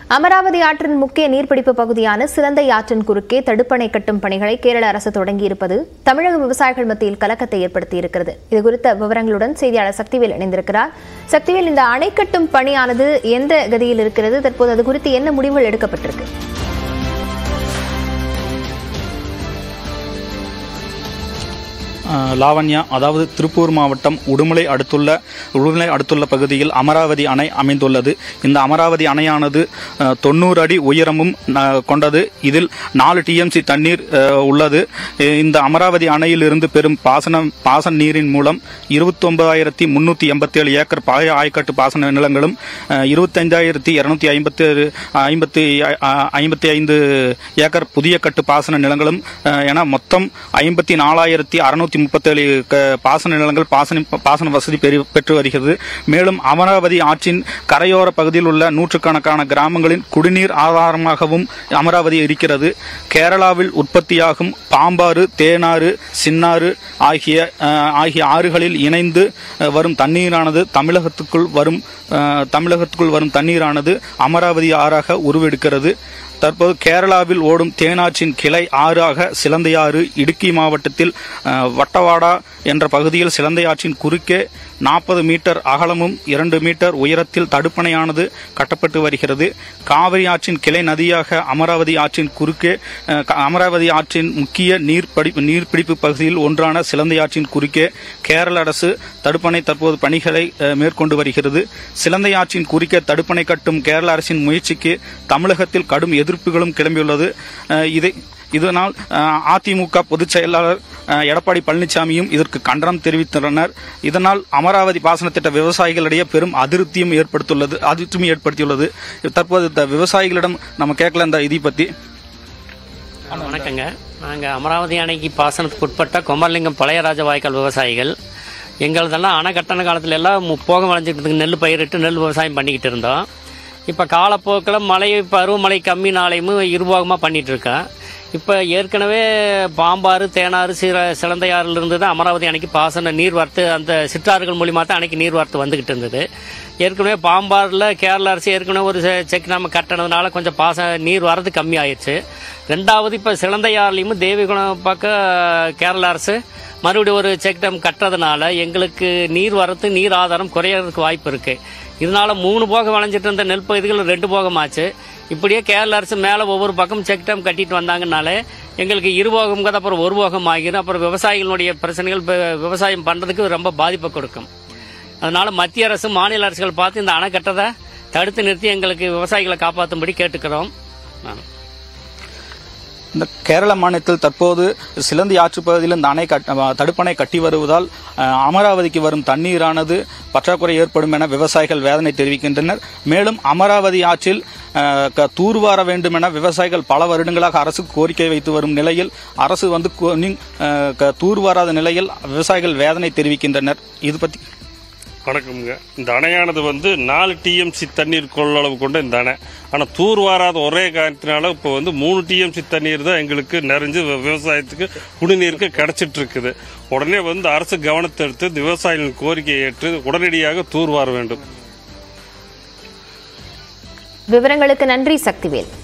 அமராவதி ஆற்றின் முக்கிய நீர்பிடிப்பு பகுதியான சிலந்தை ஆற்றின் குறுக்கே தடுப்பணை கட்டும் பணிகளை கேரள அரசு தொடங்கியிருப்பது தமிழக விவசாயிகள் மத்தியில் கலக்கத்தை ஏற்படுத்தியிருக்கிறது இது குறித்த விவரங்களுடன் செய்தியாளர் சக்திவேல் இணைந்திருக்கிறார் சக்திவேல் இந்த அணை கட்டும் பணியானது எந்த கதியில் இருக்கிறது தற்போது அது குறித்து என்ன முடிவுகள் எடுக்கப்பட்டிருக்கு அஹ் லாவண்யா அதாவது திருப்பூர் மாவட்டம் உடுமலை அடுத்துள்ள உடுமலை அடுத்துள்ள பகுதியில் அமராவதி அணை அமைந்துள்ளது இந்த அமராவதி அணையானது அஹ், தொண்ணூறு அடி உயரமும் அஹ், கொண்டது இதில் நாலு டிஎம்சி தண்ணீர் அஹ், உள்ளது அஹ், இந்த அமராவதி அணையில் இருந்து பெறும் பாசனம் பாசன நீரின் மூலம் இருபத்தி ஒன்பதாயிரத்தி முன்னூத்தி எண்பத்தி ஏழு ஏக்கர் பழைய ஆயக்கட்டு பாசன நிலங்களும் இருபத்தஞ்சாயிரத்தி இருநூத்தி ஐம்பத்தி ஐம்பத்தி ஐம்பத்தி ஐந்து ஏக்கர் புதிய கட்டு பாசன நிலங்களும் அஹ், என மொத்தம் ஐம்பத்தி நாலாயிரத்தி அறுநூத்தி முப்பத்தேழு பாசன நிலங்கள் பாசன பாசன வசதி பெறு- பெற்று வருகிறது மேலும் அமராவதி ஆற்றின் கரையோர பகுதியில் உள்ள நூற்றுக்கணக்கான கிராமங்களின் குடிநீர் ஆதாரமாகவும் அமராவதி இருக்கிறது கேரளாவில் உற்பத்தியாகும் பாம்பாறு தேனாறு சின்னாறு ஆகிய அஹ், ஆகிய ஆறுகளில் இணைந்து அஹ், வரும் தண்ணீரானது தமிழகத்துக்குள் வரும் அஹ், தமிழகத்துக்குள் வரும் தண்ணீரானது அமராவதி ஆறாக உருவெடுக்கிறது தற்போது கேரளாவில் ஓடும் தேனாற்றின் கிளை ஆறாக சிலந்தையாறு இடுக்கி மாவட்டத்தில் அஹ், வட்டவாடா என்ற பகுதியில் சிலந்தையாற்றின் குறுக்கே நாற்பது மீட்டர் அகலமும் இரண்டு மீட்டர் உயரத்தில் தடுப்பணையானது கட்டப்பட்டு வருகிறது காவிரி ஆற்றின் கிளை நதியாக அமராவதி ஆற்றின் குறுக்கே அஹ், க- அமராவதி ஆற்றின் முக்கிய நீர்ப்படி நீர்பிடிப்பு பகுதியில் ஒன்றான சிலந்தை ஆற்றின் குறுக்கே கேரள அரசு தடுப்பணை தற்போது பணிகளை அஹ், மேற்கொண்டு வருகிறது சிலந்தை ஆற்றின் குறுக்கே தடுப்பணை கட்டும் கேரள அரசின் முயற்சிக்கு தமிழகத்தில் கடும் எதிர்ப்புகளும் கிளம்பியுள்ளது அஹ், இதை இதனால் அஹ், அதிமுக பொதுச் செயலாளர் அஹ், எடப்பாடி பழனிசாமியும் இதற்கு கண்டனம் தெரிவித்துள்ளனர் இதனால் அமராவதி பாசன திட்ட விவசாயிகளிடையே பெரும் அதிருப்தியும் ஏற்படுத்தியுள்ளது அதிருப்தியும் ஏற்படுத்தியுள்ளது தற்போது இந்த விவசாயிகளிடம் நம்ம கேட்கல இந்த இதை பத்தி வணக்கங்க நாங்கள் அமராவதி அணைக்கு பாசனத்துக்கு உட்பட்ட கொமரலிங்கம் பழையராஜ வாய்க்கால் விவசாயிகள் எங்களதெல்லாம் அணை கட்டண காலத்துல எல்லாம் முப்போகம் விளைஞ்சிட்டு நெல் பயிரிட்டு நெல் விவசாயம் பண்ணிக்கிட்டு இருந்தோம் இப்போ காலப்போக்கில் மழை பருவமழை கம்மினாலையும் இருபோகமாக பண்ணிட்டு இருக்கேன் இப்போ ஏற்கனவே பாம்பாறு தேனாறு சிற சிலந்தையாறுலேருந்து தான் அமராவதி அணைக்கு பாசன நீர் வரத்து அந்த சிற்றாறுகள் மூலியமாக தான் அணைக்கு நீர் வரத்து வந்துக்கிட்டு இருந்தது ஏற்கனவே பாம்பாறில் கேரள அரசு ஏற்கனவே ஒரு செ- செக் நம்ம கட்டினதுனால கொஞ்சம் பாச நீர் வரது கம்மி ஆயிடுச்சு ரெண்டாவது இப்போ சிலந்தையாறுலையும் தேவிகுணம் பக்கம் கேரள அரசு மறுபடியும் ஒரு செக் டேம் கட்டுறதுனால எங்களுக்கு நீர் வரத்து நீர் ஆதாரம் குறையறதுக்கு வாய்ப்பு இருக்கு இதனால மூணு போகம் விளைஞ்சிட்டு இருந்த நெல் பகுதிகள் ரெண்டு போகமாச்சு இப்படியே கேரள அரசு மேலே ஒவ்வொரு பக்கம் செக் டேம் கட்டிட்டு வந்தாங்கனாலே எங்களுக்கு இரு போகம் அப்புறம் ஒரு போகம் ஆகிரும் அப்புறம் விவசாயிகளுடைய பிரச்சனைகள் இப்ப விவசாயம் பண்ணுறதுக்கு ரொம்ப பாதிப்பை கொடுக்கும் அதனால மத்திய அரசு மாநில அரசுகள் பார்த்து இந்த அணை கட்டதை தடுத்து நிறுத்தி எங்களுக்கு விவசாயிகளை காப்பாற்றும்படி கேட்டுக்கிறோம் நான் இந்த கேரள மாநிலத்தில் தற்போது சிலந்தி ஆற்று பகுதியில் இந்த அணை கட்- அஹ், தடுப்பணை கட்டி வருவதால் அஹ், அமராவதிக்கு வரும் தண்ணீரானது பற்றாக்குறை ஏற்படும் என விவசாயிகள் வேதனை தெரிவிக்கின்றனர் மேலும் அமராவதி ஆற்றில் அஹ், க- தூர்வார வேண்டும் என விவசாயிகள் பல வருடங்களாக அரசுக்கு கோரிக்கை வைத்து வரும் நிலையில் அரசு வந்து கு- நீ- அஹ், க- தூர்வாராத நிலையில் விவசாயிகள் வேதனை தெரிவிக்கின்றனர் இது பத்தி வணக்கம்ங்க இந்த அணையானது வந்து நாலு டிஎம்சி தண்ணீர் கொள்ளளவு கொண்ட இந்த அணை ஆனால் தூர் வாராத ஒரே காரணத்தினால இப்போ வந்து மூணு டிஎம்சி தண்ணீர் தான் எங்களுக்கு நிறைஞ்சு வி- விவசாயத்துக்கு குடிநீருக்கு கிடைச்சிட்டு இருக்குது உடனே வந்து அரசு கவனத்தை எடுத்து இந்த விவசாயிகளின் கோரிக்கையை ஏற்று உடனடியாக தூர் வார வேண்டும் விவரங்களுக்கு நன்றி சக்திவேல்